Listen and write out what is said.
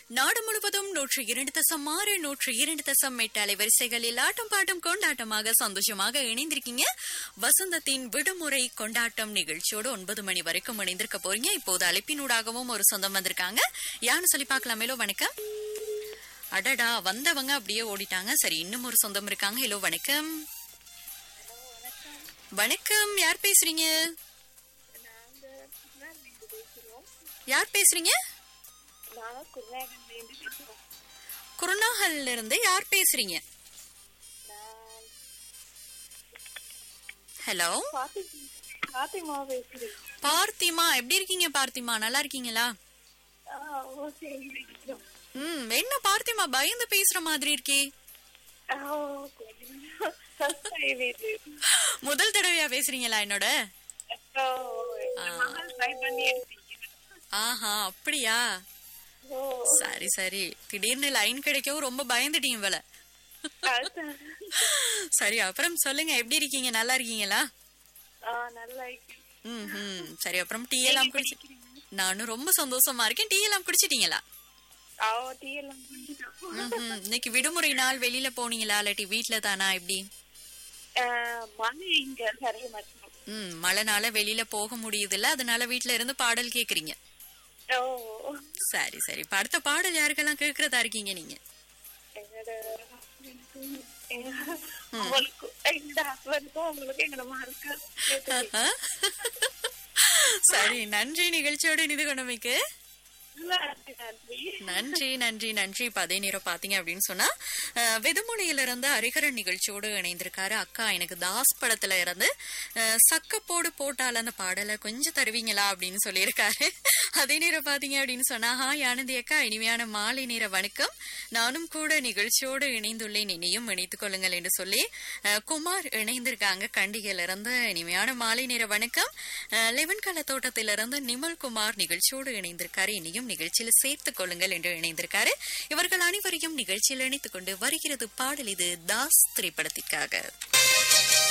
நாடு முழுவதும் நூற்று இரண்டு தசம் ஆறு நூற்று இரண்டு தசம் எட்டு அலைவரிசைகளில் ஆட்டம் பாட்டம் கொண்டாட்டமாக சந்தோஷமாக இணைந்திருக்கீங்க வசந்தத்தின் விடுமுறை கொண்டாட்டம் நிகழ்ச்சியோடு ஒன்பது மணி வரைக்கும் இணைந்திருக்க போறீங்க இப்போது அழைப்பினூடாகவும் ஒரு சொந்தம் வந்திருக்காங்க யாருன்னு சொல்லி பார்க்கலாம் ஹலோ வணக்கம் அடடா வந்தவங்க அப்படியே ஓடிட்டாங்க சரி இன்னும் ஒரு சொந்தம் இருக்காங்க ஹலோ வணக்கம் வணக்கம் யார் பேசுறீங்க யார் பேசுறீங்க குருநாகல்ல இருந்து யார் பேசுறீங்க ஹலோ பாத்திமா பேசுறேன் பார்த்திமா எப்படி இருக்கீங்க பார்த்திமா நல்லா இருக்கீங்களா ஆ, ஓ, சரி. ம் என்ன பார்த்திமா பயந்து பேசுற மாதிரி இருக்கே ஆ, ஓ, கொஞ்சம் first time இது. முதல் தடவையா பேசுறீங்களா என்னோட ஓ, இந்த மகள் try பண்ணி எடுத்தீங்க. ஆஹா அப்படியா ஓ, சரி சரி திடீர்னு லைன் கிடைக்கவும் ரொம்ப பயந்துட்டீங்க போல அதான். சரி அப்புறம் சொல்லுங்க எப்படி இருக்கீங்க நல்லா இருக்கீங்களா ஆ, நல்லா இருக்கு. ம் ம் சரி அப்புறம் டீ எல்லாம் குடிச்சு நானும் ரொம்ப சந்தோஷமா இருக்கேன் டீ எல்லாம் குடிச்சிட்டீங்களா ஆ, டீ எல்லாம் குடிச்சிட்டோம். ம், ம். இன்னைக்கு விடுமுறை நாள் வெளியில போனீங்களா இல்லாட்டி வீட்ல தானா எப்படி ஆ, மழை இங்க சரியா மட்டும். ம் மழைனால வெளியில போக முடியுதுல்ல அதனால வீட்ல இருந்து பாடல் கேக்குறீங்க ஓ, சரி சரி இப்ப அடுத்த பாடல் யாருக்கெல்லாம் கேக்குறதா இருக்கீங்க நீங்க என்னோட husband-க்கும், எங்க- உங்களுக்கும், எங்க husband-க்கும் உங்களுக்கு எங்களோட மார்க்கு ஆஹா. சரி நன்றி நிகழ்ச்சியோட நிதி கொண்டமைக்கு நன்றி நன்றி நன்றி நன்றி நன்றி இப்ப அதே நேரம் பாத்தீங்க அப்படின்னு சொன்னா அஹ், வெதுமுனையில இருந்து ஹரிகரன் நிகழ்ச்சியோடு இணைந்திருக்காரு அக்கா எனக்கு தாஸ் படத்துல இருந்து அஹ், சக்கப்போடு போட்டால் அந்த பாடலை கொஞ்சம் தருவீங்களா அப்படின்னு சொல்லியிருக்காரு அதே நேரம் பாத்தீங்க அப்படின்னு சொன்னா ஹா ஆனந்தி அக்கா இனிமையான மாலை நேர வணக்கம் நானும் கூட நிகழ்ச்சியோடு இணைந்துள்ளேன் இனியும் இணைத்துக் கொள்ளுங்கள் என்று சொல்லி அஹ், குமார் இணைந்திருக்காங்க கண்டிகையில இருந்து இனிமையான மாலை நேர வணக்கம் அஹ், லெவன் கல தோட்டத்திலிருந்து நிமல் குமார் நிகழ்ச்சியோடு இணைந்திருக்காரு இனியும் நிகழ்ச்சியில் சேர்த்துக் கொள்ளுங்கள் என்று இணைந்திருக்காரு இவர்கள் அனைவரையும் நிகழ்ச்சியில் இணைத்துக் கொண்டு வருகிறது பாடல் இது தாஸ் திரைப்படத்திற்காக